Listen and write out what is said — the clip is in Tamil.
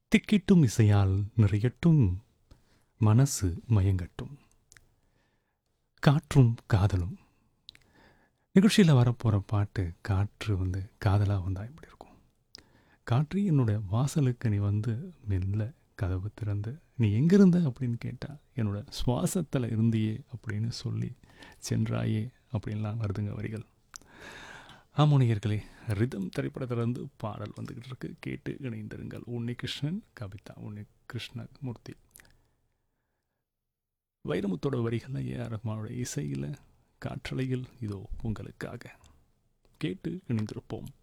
திக்கிட்டும் இசையால் நிறையட்டும் மனசு மயங்கட்டும் காற்றும் காதலும் நிகழ்ச்சியில் வரப்போகிற பாட்டு காற்று வந்து காதலாக வந்தால் எப்படி இருக்கும் காற்று என்னோட வாசலுக்கு நீ வந்து மெல்ல கதவு திறந்து நீ எங்கே இருந்த அப்படின்னு கேட்டால் என்னோட சுவாசத்தில் இருந்தியே அப்படின்னு சொல்லி சென்றாயே அப்படின்லாம் வருதுங்க வரிகள் ஆமோனியர்களே ரிதம் திரைப்படத்திலிருந்து பாடல் வந்துக்கிட்டு இருக்கு கேட்டு இணைந்திருங்கள் உன்னி கிருஷ்ணன் கவிதா உன்னி கிருஷ்ணமூர்த்தி வைரமுத்தோட வரிகளில் ஏஆர் ரஹ்மானோட இசையில் காற்றலையில் இதோ உங்களுக்காக கேட்டு இணைந்திருப்போம்